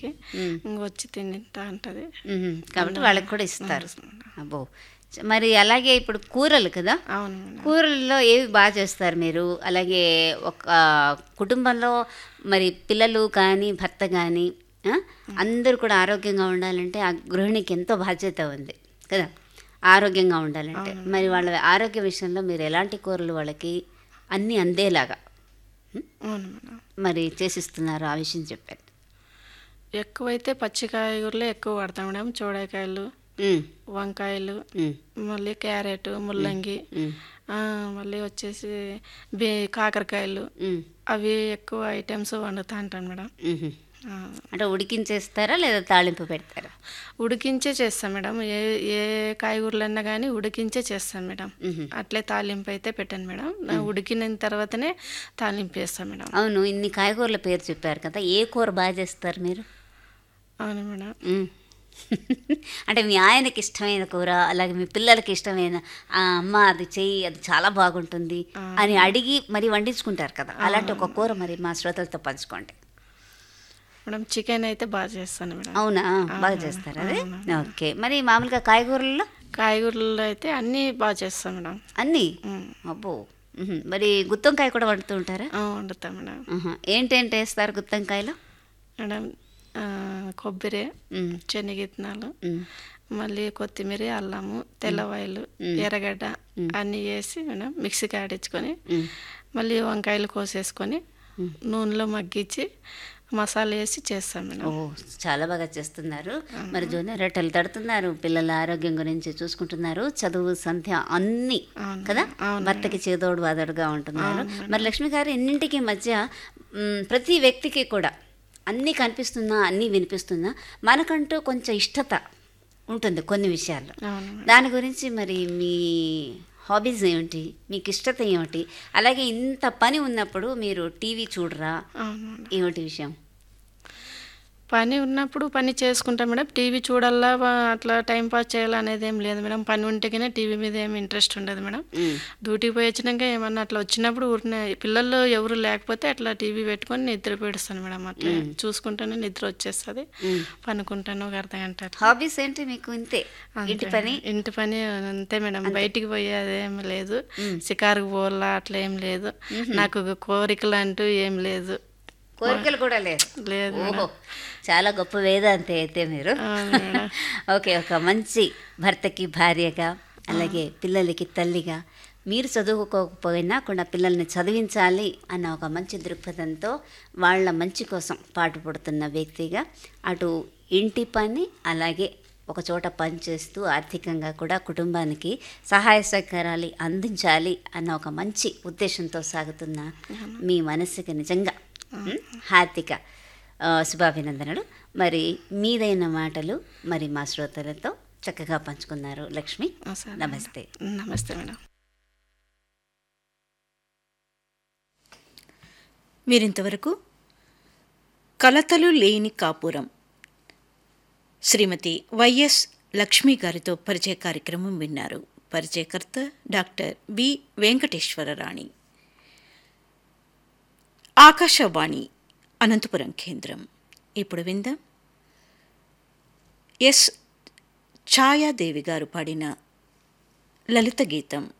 ఇంటికి ఇంక వచ్చి తింటా ఉంటుంది మ్మ్. కాబట్టి వాళ్ళకి కూడా ఇస్తారు అబ్బో చ- మరి అలాగే ఇప్పుడు కూరలు కదా అవును మేడం కూరల్లో ఏవి బాగా చేస్తారు మీరు అలాగే ఒక కుటుంబంలో మరి పిల్లలు కానీ భర్త కానీ ఆ, అందరూ కూడా ఆరోగ్యంగా ఉండాలంటే ఆ గృహిణికి ఎంతో బాధ్యత ఉంది కదా ఆరోగ్యంగా ఉండాలంటే మరి వాళ్ళ ఆరోగ్య విషయంలో మీరు ఎలాంటి కూరలు వాళ్ళకి అన్నీ అందేలాగా అవును మేడం మరి చేసిస్తున్నారు ఆ విషయం చెప్పారు ఎక్కువైతే పచ్చి కాయగూరలే ఎక్కువ వాడతాం మేడం చూడకాయలు మ్మ్. వంకాయలు మ్మ్. మళ్ళీ క్యారెట్ ముల్లంగి మ్మ్. ఆ, మళ్ళీ వచ్చేసి బే కాకరకాయలు మ్మ్. అవి ఎక్కువ ఐటమ్స్ వండుతా ఉంటాను మేడం మ్మ్. ఆ, అంటే ఉడికించేస్తారా లేదా తాళింపు పెడతారా ఉడికించే చేస్తాం మేడం ఏ ఏ కాయగూరలన్నా కానీ ఉడికించే చేస్తాను మేడం మ్మ్. అట్లే తాలింపు అయితే పెట్టాను మేడం నా ఉడికిన తర్వాతనే తాలింపు వేస్తాను మేడం అవును ఇన్ని కాయగూరల పేరు చెప్పారు కదా ఏ కూర బాగా చేస్తారు మీరు అవును మేడం మ్మ్. అంటే మీ ఆయనకి ఇష్టమైన కూర అలాగే మీ పిల్లలకి ఇష్టమైన "ఆ, అమ్మ అది చెయ్యి అది చాలా బాగుంటుంది అని అడిగి మరి వండించుకుంటారు కదా అలాంటి ఒక కూర మరి మా శ్రోతలతో పంచుకోండి మేడం చికెన్ అయితే బాగా చేస్తాను మేడం అవునా బాగా చేస్తారు అది ఓకే మరి మామూలుగా కాయగూరల్లో కాయగూరలు అయితే అన్నీ బాగా చేస్తాను మేడం అన్నీ మ్మ్. అబ్బో మ్మ్. మరి గుత్తంకాయ కూడా వండుతూ ఉంటారా ఆ, వండుతాం మేడం ఆహా. ఏంటేంటి వేస్తారు గుత్తంకాయలో మేడం ఆ, కొబ్బరి మ్మ్. శనగిత్తనాలు మ్మ్. మళ్ళీ కొత్తిమీర అల్లము తెల్లవాయలు ఎర్రగడ్డ అన్నీ వేసి మేడం మిక్సీకి ఆడించుకొని మ్మ్. మళ్ళీ వంకాయలు కోసేసుకొని నూనెలో మగ్గించి మసాలా వేసి చేస్తాం మేడం ఓ చాలా బాగా చేస్తున్నారు మరి జోన రొట్టెలు తడుతున్నారు పిల్లల ఆరోగ్యం గురించి చూసుకుంటున్నారు చదువు సంధ్య అన్ని అవును, కదా అవును భర్తకి చేదోడు వాదోడుగా ఉంటున్నారు మరి లక్ష్మి గారు ఎన్నింటికి మధ్య మ్, ప్రతి వ్యక్తికి కూడా అన్నీ కనిపిస్తున్నా అన్నీ వినిపిస్తున్నా మనకంటూ కొంచెం ఇష్టత ఉంటుంది కొన్ని విషయాల్లో అవును మేడం. దాని గురించి మరి మీ హాబీస్ ఏమిటి మీకు ఇష్టత ఏమిటి అలాగే ఇంత పని ఉన్నప్పుడు మీరు టీవీ చూడరా అవును మేడం. ఏమిటి విషయం పని ఉన్నప్పుడు పని చేసుకుంటాం మేడం టీవీ చూడాలా వా- అట్లా టైం పాస్ చేయాలనేది ఏం లేదు మేడం పని ఉంటేనే టీవీ మీద ఏమి ఇంట్రెస్ట్ ఉండదు మేడం మ్. డ్యూటీకి పోయి వచ్చినాక ఏమన్నా అట్లా వచ్చినప్పుడు ఊరినే పిల్లలు ఎవరు లేకపోతే అట్లా టీవీ పెట్టుకొని నిద్ర పెడుస్తాను మేడం అట్లా చూసుకుంటేనే నిద్ర వచ్చేస్తుంది పనుకుంటాను ఒక అర్ధ గంట అట్లా. హాబీస్ ఏంటి మీకు ఇంతే అంతే ఇంటి పని మేడం. ఇంటి పని అంతే మేడం బయటికి పోయేది ఏం లేదు షికారుకు పోవాలా అట్లా ఏం లేదు నాకు కోరికలు అంటూ ఏం లేదు కోరికలు కూడా లేదు లేదు ఓహో చాలా గొప్ప వేదాంతి అయితే మీరు అవును మేడం. ఓకే ఒక మంచి భర్తకి భార్యగా అలాగే పిల్లలకి తల్లిగా మీరు చదువుకోకపోయినా కూడా పిల్లల్ని చదివించాలి అన్న ఒక మంచి దృక్పథంతో వాళ్ళ మంచి కోసం పాటుపడుతున్న వ్యక్తిగా అటు ఇంటి పని అలాగే ఒక చోట పనిచేస్తూ ఆర్థికంగా కూడా కుటుంబానికి సహాయ సహకారాలు అందించాలి అన్న ఒక మంచి ఉద్దేశంతో సాగుతున్న మీ మనసుకి నిజంగా ఉమ్, హార్దిక ఆ, శుభాభినందనలు మరి మీదైన మాటలు మరి మా శ్రోతలతో చక్కగా పంచుకున్నారు లక్ష్మి ఆ, సరే మేడం. నమస్తే నమస్తే మేడం మీరింతవరకు కలతలు లేని కాపురం శ్రీమతి వైఎస్ లక్ష్మి గారితో పరిచయ కార్యక్రమం విన్నారు పరిచయకర్త డాక్టర్ బి వెంకటేశ్వరరాణి ఆకాశవాణి అనంతపురం కేంద్రం ఇప్పుడు విందాం ఎస్ ఛాయాదేవి గారు పాడిన లలిత గీతం